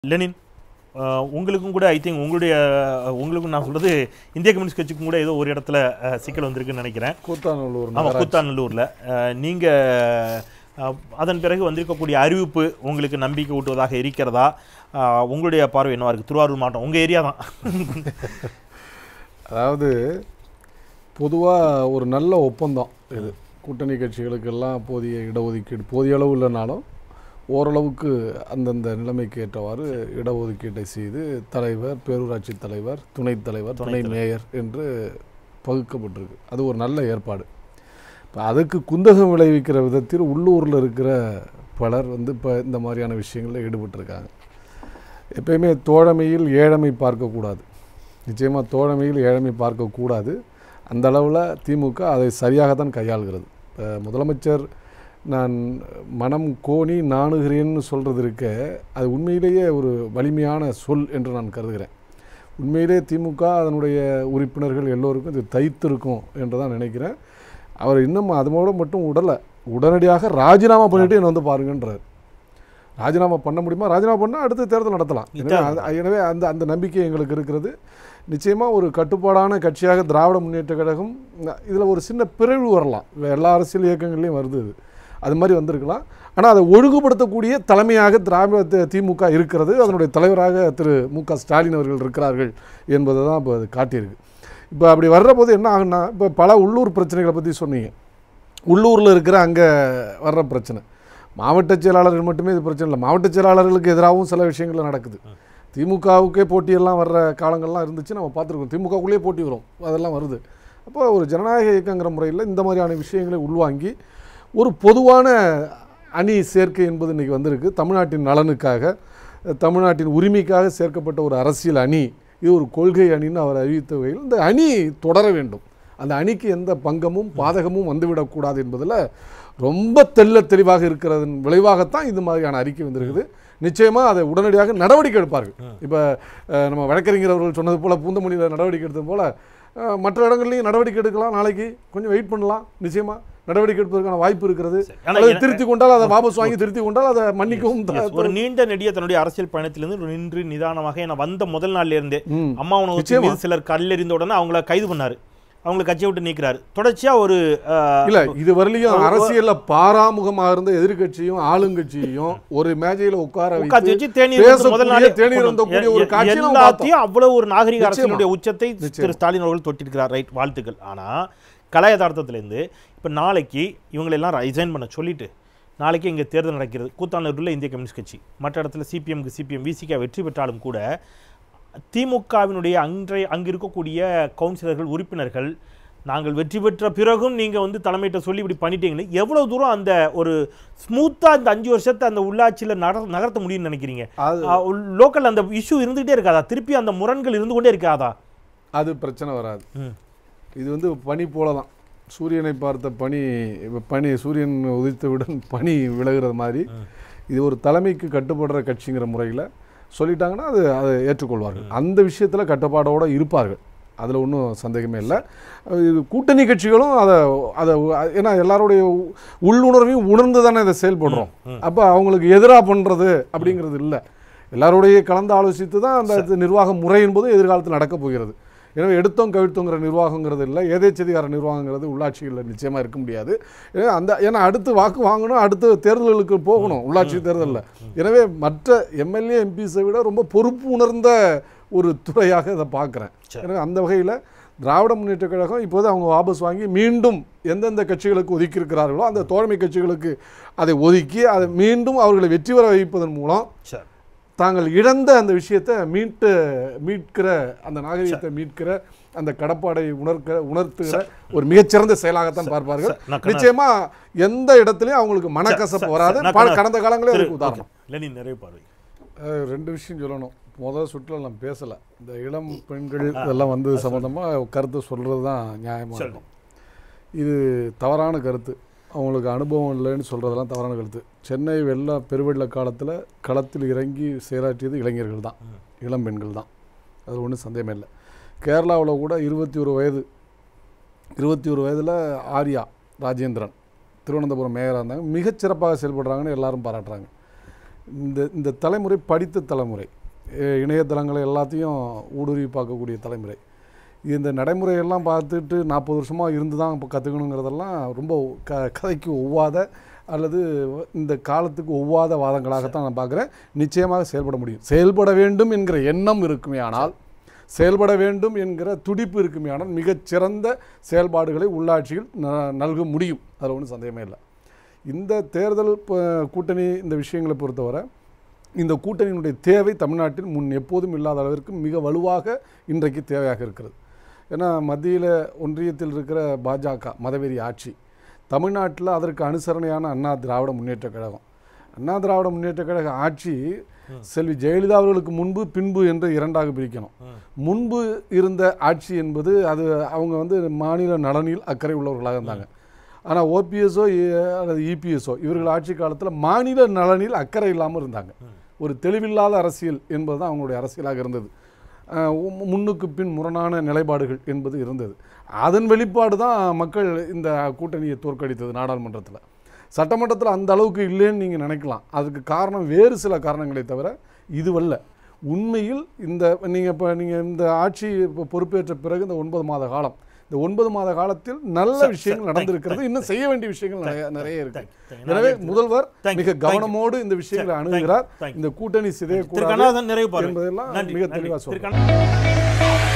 Lenin அஹ், உங்களுக்கும் கூட I think உங்களுடைய அஹ், உங்களுக்கும் நான் சொல்றது இந்திய கம்யூனிஸ்ட் கட்சிக்கும் கூட ஏதோ ஒரு இடத்துல அஹ், சிக்கல் வந்திருக்குன்னு நினைக்கிறேன் கூத்தாநல்லூர் ஆமாம் கூத்தாநல்லூரில் நீங்கள் அதன் பிறகு வந்திருக்கக்கூடிய அறிவிப்பு உங்களுக்கு நம்பிக்கை ஊட்டுவதாக இருக்கிறதா அஹ், உங்களுடைய பார்வை என்னவா இருக்குது திருவாரூர் மாவட்டம் உங்கள் ஏரியா தான் அதாவது பொதுவாக ஒரு நல்ல ஒப்பந்தம் இது கூட்டணி கட்சிகளுக்கெல்லாம் போதிய இடஒதுக்கீடு போதிய அளவு இல்லைனாலும் ஓரளவுக்கு அந்தந்த நிலைமைக்கு ஏற்றவாறு இடஒதுக்கீட்டை செய்து தலைவர் பேரூராட்சி தலைவர் துணைத் தலைவர் துணை மேயர் என்று பகுக்கப்பட்டிருக்கு அது ஒரு நல்ல ஏற்பாடு இப்போ அதுக்கு குந்தகம் விளைவிக்கிற விதத்தில் உள்ளூரில் இருக்கிற பலர் வந்து இப்போ இந்த மாதிரியான விஷயங்களில் ஈடுபட்டிருக்காங்க எப்பயுமே தோழமையில் ஏழமை பார்க்கக்கூடாது நிச்சயமாக தோழமையில் ஏழமை பார்க்கக்கூடாது அந்த அளவில் திமுக அதை சரியாகத்தான் கையாளுகிறது இப்போ முதலமைச்சர் நான் மனம் கோணி நாணுகிறேன்னு சொல்கிறது இருக்க அது உண்மையிலேயே ஒரு வலிமையான சொல் என்று நான் கருதுகிறேன் உண்மையிலே திமுக அதனுடைய உறுப்பினர்கள் எல்லோருக்கும் இது தைத்திருக்கும் என்று தான் நினைக்கிறேன் அவர் இன்னும் அதோட மட்டும் உடலை உடனடியாக ராஜினாமா பண்ணிட்டு என்னை வந்து பாருங்கன்றார் ராஜினாமா பண்ண முடியுமா ராஜினாமா பண்ணால் அடுத்து தேர்தல் நடத்தலாம் எனவே அது- எனவே அந்த அந்த நம்பிக்கை எங்களுக்கு இருக்கிறது நிச்சயமாக ஒரு கட்டுப்பாடான கட்சியாக திராவிட முன்னேற்ற கழகம் இதில் ஒரு சின்ன பிறழ்வு வரலாம் வே- எல்லா அரசியல் இயக்கங்கள்லையும் வருது இது அது மாதிரி வந்திருக்கலாம் ஆனால் அதை ஒழுங்குபடுத்தக்கூடிய தலைமையாக திராவிட தி- திமுக இருக்கிறது அதனுடைய தலைவராக திரு மு க ஸ்டாலின் அவர்கள் இருக்கிறார்கள் என்பதை தான் இப்போ அது காட்டியிருக்கு இப்போ அப்படி வர்ற போது என்ன ஆகுன்னா இப்போ பல உள்ளூர் பிரச்சனைகளை பற்றி சொன்னீங்க உள்ளூரில் இருக்கிற அங்கே வர்ற பிரச்சனை மாவட்ட செயலாளர்கள் மட்டுமே இது பிரச்சனை இல்லை மாவட்ட செயலாளர்களுக்கு எதிராகவும் சில விஷயங்கள் நடக்குது திமுகவுக்கே போட்டியெல்லாம் வர்ற காலங்கள்லாம் இருந்துச்சு நம்ம பார்த்துருக்கோம் திமுகவுக்குள்ளேயே போட்டி வரும் அதெல்லாம் வருது அப்போ ஒரு ஜனநாயக இயக்கங்கிற முறையில் இந்த மாதிரியான விஷயங்களை உள்வாங்கி ஒரு பொதுவான அணி சேர்க்கை என்பது இன்றைக்கி வந்திருக்கு தமிழ்நாட்டின் நலனுக்காக அஹ், தமிழ்நாட்டின் உரிமைக்காக சேர்க்கப்பட்ட ஒரு அரசியல் அணி இது ஒரு கொள்கை அணின்னு அவர் அறிவித்த வகையில் இந்த அணி தொடர வேண்டும் அந்த அணிக்கு எந்த பங்கமும் பாதகமும் வந்துவிடக்கூடாது என்பதில் ரொம்ப தெள்ள தெளிவாக இருக்கிறதன் விளைவாகத்தான் இந்த மாதிரியான அறிக்கை வந்திருக்குது நிச்சயமாக அதை உடனடியாக நடவடிக்கை எடுப்பார்கள் இப்போ நம்ம வழக்கறிஞர் அவர்கள் சொன்னது போல் பூந்தமல்லியில் நடவடிக்கை எடுத்தது போல் அஹ், மற்ற இடங்கள்லையும் நடவடிக்கை எடுக்கலாம் நாளைக்கு கொஞ்சம் வெயிட் பண்ணலாம் நிச்சயமாக நடவடிக்கை எடுப்பதற்கான வாய்ப்பு இருக்கிறது ஆனா அல்லது என்ன- திருத்தி கொண்டால் அதை வாபஸ் வாங்கி திருத்தி கொண்டால் அதை மன்னிக்கவும் த- Yes, ஒரு நீண்ட நெடிய தன்னுடைய அரசியல் பயணத்திலிருந்து நின்று நிதானமாக நான் வந்த முதல் நாள்ல இருந்தே ம். அம்மா உணவு நிச்சயமா. மீது சிலர் கல்லெறிந்த உடனே அவங்கள கைது பண்ணாரு அவங்கள கட்சியை விட்டு நீக்கிறாரு தொடர்ச்சியா ஒரு அஹ், இல்ல இது வரலையும் அரசியல்ல பாராமுகமாக இருந்த எதிர்க்கட்சியும் ஆளுங்கட்சியையும் ஒரு மேஜையில உட்கார உட்கார்ந்து வைத்து வச்சு தேநீர் வந்து முதல் நாளே பேசக்கூடிய, தேநீர் வந்தக்கூடிய ஒரு எ- காட்சியை நம்ம எல்லாத்தையும் அவ்வளவு ஒரு நாகரிக நிச்சயமா. அரசியலுடைய உச்சத்தை திரு நிச்சயமா. ஸ்டாலின் அவர்கள் தொட்டிருக்கிறார் ரைட் வாழ்த்துக்கள் ஆனா கலை யதார்த்தத்திலேருந்து இப்ப நாளைக்கு இவங்களெல்லாம் ரிசைன் பண்ண சொல்லிட்டு நாளைக்கு இங்க தேர்தல் நடக்கிறது கூத்தானூரில் இந்திய கம்யூனிஸ்ட் கட்சி மற்ற இடத்துல சிபிஎம்க்கு சிபிஎம் விசிகா வெற்றி பெற்றாலும் கூட திமுகவினுடைய அன்றைய அங்கு இருக்கக்கூடிய கவுன்சிலர்கள் உறுப்பினர்கள் நாங்கள் வெற்றி பெற்ற பிறகும் நீங்க வந்து தலைமையிட்ட சொல்லி இப்படி பண்ணிட்டீங்களே எவ்வளவு தூரம் அந்த ஒரு ஸ்மூத்தா இந்த அஞ்சு வருஷத்தை அந்த உள்ளாட்சியில நட நகர்த்த முடியும்னு நினைக்கிறீங்க அது லோக்கல் அந்த இஷ்யூ இருந்துகிட்டே இருக்காதா திருப்பி அந்த முரண்கள் இருந்து கொண்டே இருக்காதா அது பிரச்சனை வராது ம். இது வந்து பனி போல தான் சூரியனை பார்த்த பனி இப்ப பனி சூரியன் உதித்தவுடன் பனி விலகுறது மாதிரி இது ஒரு தலைமைக்கு கட்டுப்படுற கட்சிங்கிற முறையில் சொல்லிட்டாங்கன்னா அது அதை ஏற்றுக்கொள்வார்கள் அந்த விஷயத்தில் கட்டுப்பாடோடு இருப்பார்கள் அதில் ஒன்றும் சந்தேகமே இல்லை இது கூட்டணி கட்சிகளும் அதை அதை ஏன்னா எல்லாருடைய உ- உள்ளுணர்வையும் உணர்ந்து தானே இதை செயல்படுறோம் அப்போ அவங்களுக்கு எதிராக பண்ணுறது அப்படிங்கிறது இல்லை எல்லாரோடையே கலந்து ஆலோசித்து தான் அந்த இது நிர்வாக முறை என்பதும் எதிர்காலத்தில் நடக்கப் போகிறது எனவே எடுத்தோம் கவிழ்த்தோங்கிற நிர்வாகங்கிறது இல்லை ஏதேச்சதிகார நிர்வாகங்கிறது உள்ளாட்சிகளில் நிச்சயமாக இருக்க முடியாது எனவே அந்த ஏன்னா அடுத்து வாக்கு வாங்கணும் அடுத்து தேர்தல்களுக்கு போகணும் உள்ளாட்சி தேர்தலில் எனவே மற்ற எம்எல்ஏ எம்பிஸை விட ரொம்ப பொறுப்பு உணர்ந்த ஒரு துறையாக இதை பார்க்குறேன் எனவே அந்த வகையில் திராவிட முன்னேற்ற கழகம் இப்போது அவங்க வாபஸ் வாங்கி மீண்டும் எந்தெந்த கட்சிகளுக்கு ஒதுக்கி இருக்கிறார்களோ அந்த தோழமை கட்சிகளுக்கு அதை ஒதுக்கி அதை மீண்டும் அவர்களை வெற்றி பெற வைப்பதன் மூலம் சரி தாங்கள் இழந்த அந்த விஷயத்தை மீட்டு மீட்கிற அந்த நாகரிகத்தை மீட்கிற அந்த கடப்பாடை உணர்க்கிற உணர்த்துகிற ஒரு மிகச்சிறந்த செயலாகத்தான் பார்ப்பார்கள் சார், நான் கண்ணா- நிச்சயமா எந்த இடத்துலயும் அவங்களுக்கு மனக்கசப்பு வராது நான் பல கண்ணா- கடந்த காலங்களே திரு- அதுக்கு உதாரணம் ஓகே. லெனின் நிறைய பார்வை அஹ் ரெண்டு விஷயம் சொல்லணும் முதல் சுற்றில் நான் பேசலை இந்த இளம் பெண்கள் இதெல்லாம் வந்து சம்மந்தமாக கருத்து சொல்கிறது தான் நியாயமாக இருக்கும் இது தவறான கருத்து அவங்களுக்கு அனுபவம் இல்லைன்னு சொல்கிறதெல்லாம் தவறான கருத்து சென்னை வெள்ள பெருவெள்ள காலத்தில் களத்தில் இறங்கி செயலாற்றியது இளைஞர்கள் தான் இளம் பெண்கள் தான் அது ஒன்றும் சந்தேகமே இல்லை கேரளாவில் கூட இருபத்தி ஒரு வயது இருபத்தி ஒரு வயதில் ஆர்யா ராஜேந்திரன் திருவனந்தபுரம் மேயராக இருந்தாங்க மிகச்சிறப்பாக செயல்படுறாங்கன்னு எல்லாரும் பாராட்டுறாங்க இந்த இந்த தலைமுறை படித்த தலைமுறை அஹ் இணையதளங்களை எல்லாத்தையும் ஊடுருவி பார்க்கக்கூடிய தலைமுறை இந்த நடைமுறையெல்லாம் பார்த்துட்டு நாற்பது வருஷமாக இருந்து தான் இப்போ கற்றுக்கணுங்கிறதெல்லாம் ரொம்ப க கதைக்கு ஒவ்வாத அல்லது இந்த காலத்துக்கு ஒவ்வாத வாதங்களாகத்தான் நான் பார்க்குறேன் நிச்சயமாக செயல்பட முடியும் செயல்பட வேண்டும் என்கிற எண்ணம் இருக்குமே ஆனால் செயல்பட வேண்டும் என்கிற துடிப்பு இருக்குமே ஆனால் மிகச்சிறந்த செயல்பாடுகளை உள்ளாட்சியில் ந- நல்க முடியும் அதில் ஒன்றும் சந்தேகமே இல்லை இந்த தேர்தல் ப- கூட்டணி இந்த விஷயங்களை பொறுத்தவரை இந்த கூட்டணியினுடைய தேவை தமிழ்நாட்டில் முன் எப்போதும் இல்லாத அளவிற்கு மிக வலுவாக இன்றைக்கு தேவையாக இருக்கிறது ஏன்னா மத்தியில் ஒன்றியத்தில் இருக்கிற பாஜக மதவெறி ஆட்சி தமிழ்நாட்டில் அதற்கு அனுசரணையான அண்ணா திராவிட முன்னேற்றக் கழகம் அண்ணா திராவிட முன்னேற்றக் கழக ஆட்சி செல்வி ஜெயலலிதா அவர்களுக்கு முன்பு பின்பு என்று இரண்டாக பிரிக்கணும் முன்பு இருந்த ஆட்சி என்பது அது அவங்க வந்து மாநில நலனில் அக்கறை உள்ளவர்களாக இருந்தாங்க ஆனால் ஓபிஎஸ்ஓ அல்லது இபிஎஸ்ஓ இவர்கள் ஆட்சி காலத்தில் மாநில நலனில் அக்கறை இல்லாமல் இருந்தாங்க ஒரு தெளிவில்லாத அரசியல் என்பது தான் அவங்களுடைய அரசியலாக இருந்தது அஹ் மு- முன்னுக்கு பின் முரணான நிலைப்பாடுகள் என்பது இருந்தது அதன் வெளிப்பாடு தான் மக்கள் இந்த கூட்டணியை தோற்கடித்தது நாடாளுமன்றத்தில் சட்டமன்றத்தில் அந்த அளவுக்கு இல்லைன்னு நீங்கள் நினைக்கலாம் அதுக்கு காரணம் வேறு சில காரணங்களை தவிர இதுவல்ல உண்மையில் இந்த நீங்கள் இப்போ நீங்கள் இந்த ஆட்சி இப்போ பொறுப்பேற்ற பிறகு இந்த ஒன்பது மாத காலம் இந்த ஒன்பது மாத காலத்தில் நல்ல சரி, விஷயங்கள் சரி, நடந்திருக்கிறது thank you, இன்னும் செய்ய வேண்டிய விஷயங்கள் நிறைய நிறைய இருக்கு thank you, thank you. எனவே நான் முதல்வர் Thank you, மிக thank you. கவனமோடு இந்த விஷயங்களை Thank you, அணுகுகிறார் thank you. இந்த கூட்டணி திரு சிதையக்கூடாது கண்ணதாசன் நிறைவு பாருங்க என்பதெல்லாம் நன்றி மிக நன்றி. தெளிவாக திரு சொல்றேன் கண்ண-